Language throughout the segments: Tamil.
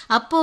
அப்போ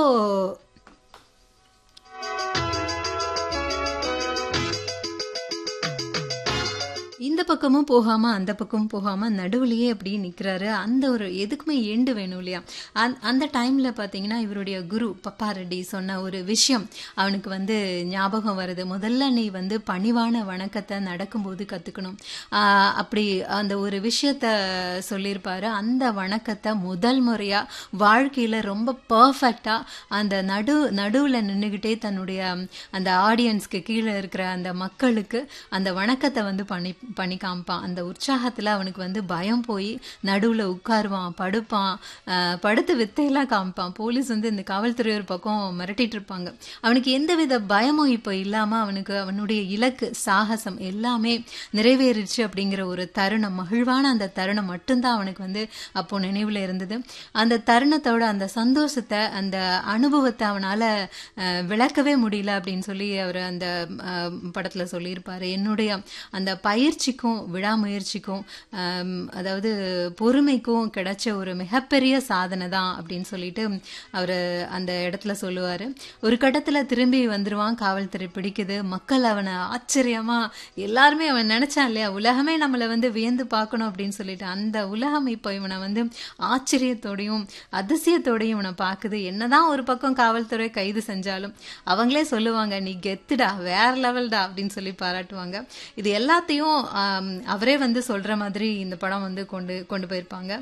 இந்த பக்கமும் போகாம அந்த பக்கமும் போகாம நடுவுலயே அப்படி நிக்கிறாரு அந்த ஒரு எதுக்குமே எண்டு வேணும் இல்லையா அந்த- அந்த டைம்ல பாத்தீங்கன்னா இவருடைய குரு பப்பா ரெட்டி சொன்ன ஒரு விஷயம் அவனுக்கு வந்து ஞாபகம் வருது முதல்ல நீ வந்து பணிவான வணக்கத்தை நடக்கும்போது கத்துக்கணும் ஆஹ் அப்படி அந்த ஒரு விஷயத்த சொல்லியிருப்பாரு அந்த வணக்கத்தை முதல் முறையா வாழ்க்கையில ரொம்ப பர்ஃபெக்டா அந்த நடு நடுவுல நின்னுகிட்டே தன்னுடைய அந்த ஆடியன்ஸ்க்கு கீழே இருக்கிற அந்த மக்களுக்கு அந்த வணக்கத்தை வந்து பண்ணி பண்ணி காமிப்பான் அந்த உற்சாகத்துல அவனுக்கு வந்து பயம் போய் நடுவுல உட்காருவான் படுப்பான் ஆஹ் படுத்து வித்தையெல்லாம் காமிப்பான் போலீஸ் வந்து இந்த காவல்துறை ஒரு பக்கம் மிரட்டிட்டு இருப்பாங்க அவனுக்கு எந்தவித பயமும் இப்போ இல்லாம அவனுக்கு அவனுடைய இலக்கு சாகசம் எல்லாமே நிறைவேறிச்சு அப்படிங்கிற ஒரு தருணம் மகிழ்வான அந்த தருணம் மட்டும்தான் அவனுக்கு வந்து அப்போ நினைவுல இருந்தது அந்த தருணத்தோட அந்த சந்தோஷத்தை அந்த அனுபவத்தை அவனால அஹ், விளக்கவே முடியல அப்படின்னு சொல்லி அவர் அந்த அஹ், படத்துல சொல்லியிருப்பாரு என்னுடைய அந்த பயிற்சிக்கும் விடாமுயற்சிக்கும் ஆம், அதாவது பொறுமைக்கும் கிடைச்ச ஒரு மிகப்பெரிய சாதனை தான் அப்படின்னு சொல்லிட்டு அவர் அந்த இடத்துல சொல்லுவாரு ஒரு கட்டத்துல திரும்பி வந்துருவான் காவல்துறை பிடிக்குது மக்கள் அவனை ஆச்சரியமா எல்லாருமே அவன் நினைச்சான் இல்லையா உலகமே நம்மளை வந்து வியந்து பார்க்கணும் அப்படின்னு சொல்லிட்டு அந்த உலகம் இப்போ இவனை வந்து ஆச்சரியத்தோடையும் அதிசயத்தோடையும் இவனை பார்க்குது என்னதான் ஒரு பக்கம் காவல்துறை கைது செஞ்சாலும் அவங்களே சொல்லுவாங்க நீ கெத்துடா வேற லெவல்டா அப்படின்னு சொல்லி பாராட்டுவாங்க இது எல்லாத்தையும் ஆம், அவரே வந்து சொல்ற மாதிரி இந்த படம் வந்து கொண்டு கொண்டு போயிருப்பாங்க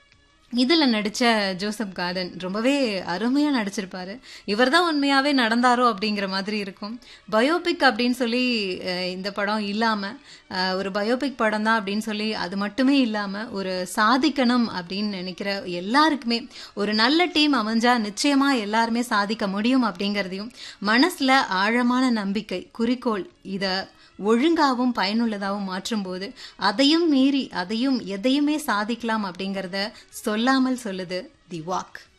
இதுல நடிச்ச ஜோசப் கார்டன் ரொம்பவே அருமையா நடிச்சிருப்பாரு இவர்தான் உண்மையாவே நடந்தாரோ அப்படிங்கிற மாதிரி இருக்கும் பயோபிக் அப்படின்னு சொல்லி அஹ், இந்த படம் இல்லாம அஹ், ஒரு பயோபிக் படம் தான் அப்படின்னு சொல்லி அது மட்டுமே இல்லாம ஒரு சாதிக்கணும் அப்படின்னு நினைக்கிற எல்லாருக்குமே ஒரு நல்ல டீம் அமைஞ்சா நிச்சயமா எல்லாருமே சாதிக்க முடியும் அப்படிங்கறதையும் மனசுல ஆழமான நம்பிக்கை குறிக்கோள் இத ஒழுங்காவும் பயனுள்ளதாகவும் மாற்றும்போது அதையும் மீறி அதையும் எதையுமே சாதிக்கலாம் அப்படிங்கறத சொல்லாமல் சொல்லுது தி வாக்